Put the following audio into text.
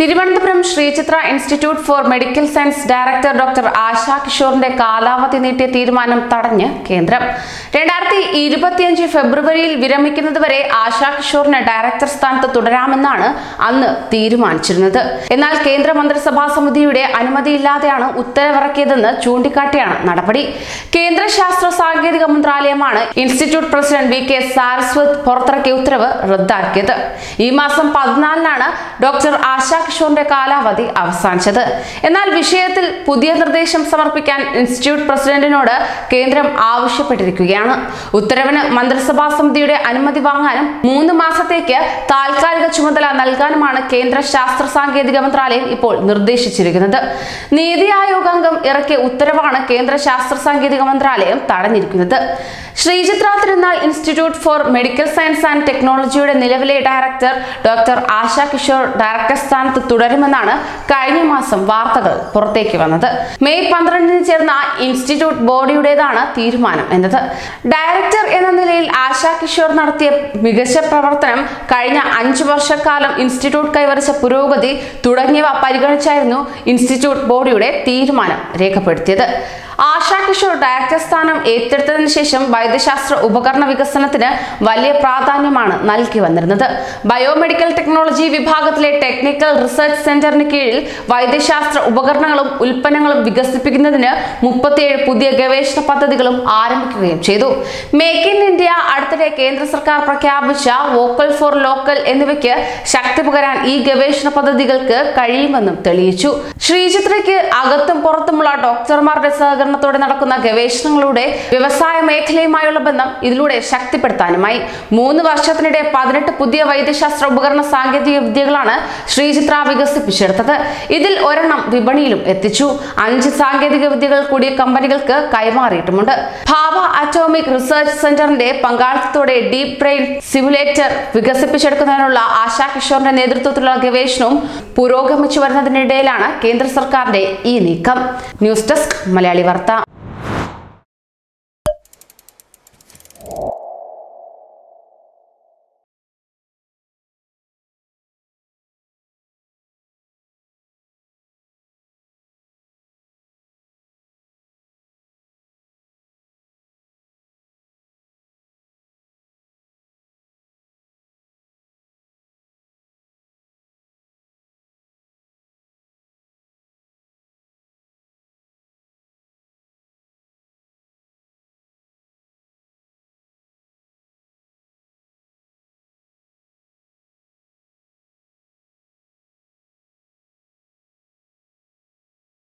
Thiruvananthapuram Sreechitra institute for medical science director doctor Asha കിഷോറിന്റെ കാലാവധി നീട്ടിയ തീരുമാനം തടഞ്ഞ് കേന്ദ്രം രണ്ടായിരത്തി ഇരുപത്തിയഞ്ച് ഫെബ്രുവരിയിൽ വിരമിക്കുന്നതുവരെ ആശാ കിഷോറിന് ഡയറക്ടർ സ്ഥാനത്ത് തുടരാമെന്നാണ് അന്ന് തീരുമാനിച്ചിരുന്നത് എന്നാൽ കേന്ദ്ര മന്ത്രിസഭാ സമിതിയുടെ അനുമതിയില്ലാതെയാണ് ഉത്തരവിറക്കിയതെന്ന് ചൂണ്ടിക്കാട്ടിയാണ് നടപടി കേന്ദ്ര ശാസ്ത്ര സാങ്കേതിക മന്ത്രാലയമാണ് institute president V K Saraswat പുറത്തിറക്കിയ ഉത്തരവ് റദ്ദാക്കിയത് ഈ മാസം പതിനാലിനാണ് ഡോക്ടർ ആശാ കിഷോറിന്റെ കാലാവധി അവസാനിച്ചത് എന്നാൽ വിഷയത്തിൽ പുതിയ നിർദ്ദേശം സമർപ്പിക്കാൻ ഇൻസ്റ്റിറ്റ്യൂട്ട് പ്രസിഡന്റിനോട് കേന്ദ്രം ആവശ്യപ്പെട്ടിരിക്കുകയാണ് ഉത്തരവിന് മന്ത്രിസഭാ സമിതിയുടെ അനുമതി വാങ്ങാനും മൂന്ന് മാസത്തേക്ക് താൽക്കാലിക ചുമതല നൽകാനുമാണ് കേന്ദ്ര ശാസ്ത്ര സാങ്കേതിക മന്ത്രാലയം ഇപ്പോൾ നിർദ്ദേശിച്ചിരിക്കുന്നത് നീതി ആയോഗ് അംഗം ഇറക്കിയ ഉത്തരവാണ് കേന്ദ്ര ശാസ്ത്ര സാങ്കേതിക മന്ത്രാലയം തടഞ്ഞിരിക്കുന്നത് Sreechitra Thirunal institute for medical science and ടെക്നോളജിയുടെ നിലവിലെ director doctor Asha Kishore director സ്ഥാനത്ത് തുടരുമെന്നാണ് കഴിഞ്ഞ മാസം വാർത്തകൾ പുറത്തേക്ക് വന്നത് മെയ് പന്ത്രണ്ടിന് ചേർന്ന ഇൻസ്റ്റിറ്റ്യൂട്ട് ബോഡിയുടേതാണ് തീരുമാനം എന്നത് ഡയറക്ടർ എന്ന നിലയിൽ ആശാ കിഷോർ നടത്തിയ മികച്ച പ്രവർത്തനം കഴിഞ്ഞ അഞ്ചു വർഷക്കാലം ഇൻസ്റ്റിറ്റ്യൂട്ട് കൈവരിച്ച പുരോഗതി തുടങ്ങിയവ പരിഗണിച്ചായിരുന്നു ഇൻസ്റ്റിറ്റ്യൂട്ട് ബോഡിയുടെ തീരുമാനം രേഖപ്പെടുത്തിയത് ആശാ കിഷോർ ഡയറക്ടർ സ്ഥാനം ഏറ്റെടുത്തതിനു ശേഷം വൈദ്യശാസ്ത്ര ഉപകരണ വികസനത്തിന് വലിയ പ്രാധാന്യമാണ് നൽകി വന്നിരുന്നത് ബയോമെഡിക്കൽ ടെക്നോളജി വിഭാഗത്തിലെ ടെക്നിക്കൽ റിസർച്ച് സെന്ററിന് കീഴിൽ വൈദ്യശാസ്ത്ര ഉപകരണങ്ങളും ഉൽപ്പന്നങ്ങളും വികസിപ്പിക്കുന്നതിന് മുപ്പത്തിയേഴ് പുതിയ ഗവേഷണ പദ്ധതികളും ആരംഭിക്കുകയും ചെയ്തു മേക്ക് ഇൻ ഇന്ത്യ അടുത്തിടെ കേന്ദ്ര സർക്കാർ പ്രഖ്യാപിച്ച വോക്കൽ ഫോർ ലോക്കൽ എന്നിവയ്ക്ക് ശക്തി പകരാൻ ഈ ഗവേഷണ പദ്ധതികൾക്ക് കഴിയുമെന്നും തെളിയിച്ചു ശ്രീചിത്രയ്ക്ക് അകത്തും പുറത്തുമുള്ള ഡോക്ടർമാരുടെ സഹകരണത്തോടെ നടക്കുന്ന ഗവേഷണങ്ങളുടെ വ്യവസായ മേഖലയുമായുള്ള ബന്ധം ഇതിലൂടെ ശക്തിപ്പെടുത്താനുമായി മൂന്ന് വർഷത്തിനിടെ പതിനെട്ട് പുതിയ വൈദ്യശാസ്ത്ര ഉപകരണ സാങ്കേതിക വിദ്യകളാണ് ശ്രീചിത്ര വികസിപ്പിച്ചെടുത്തത് ഇതിൽ ഒരെണ്ണം വിപണിയിലും എത്തിച്ചു അഞ്ച് സാങ്കേതിക വിദ്യകൾ കൂടി കമ്പനികൾക്ക് കൈമാറിയിട്ടുമുണ്ട് ഭാവ അറ്റോമിക് റിസർച്ച് സെന്ററിന്റെ പങ്കാളിത്തത്തോടെ ഡീപ് ബ്രെയിൻ സിമുലേറ്റർ വികസിപ്പിച്ചെടുക്കുന്നതിനുള്ള ആശാ കിഷോറിന്റെ നേതൃത്വത്തിലുള്ള ഗവേഷണവും പുരോഗമിച്ചു വരുന്നതിനിടയിലാണ് കേന്ദ്ര സർക്കാരിന്റെ ഈ നീക്കം ന്യൂസ് ഡെസ്ക് മലയാളി വാർത്ത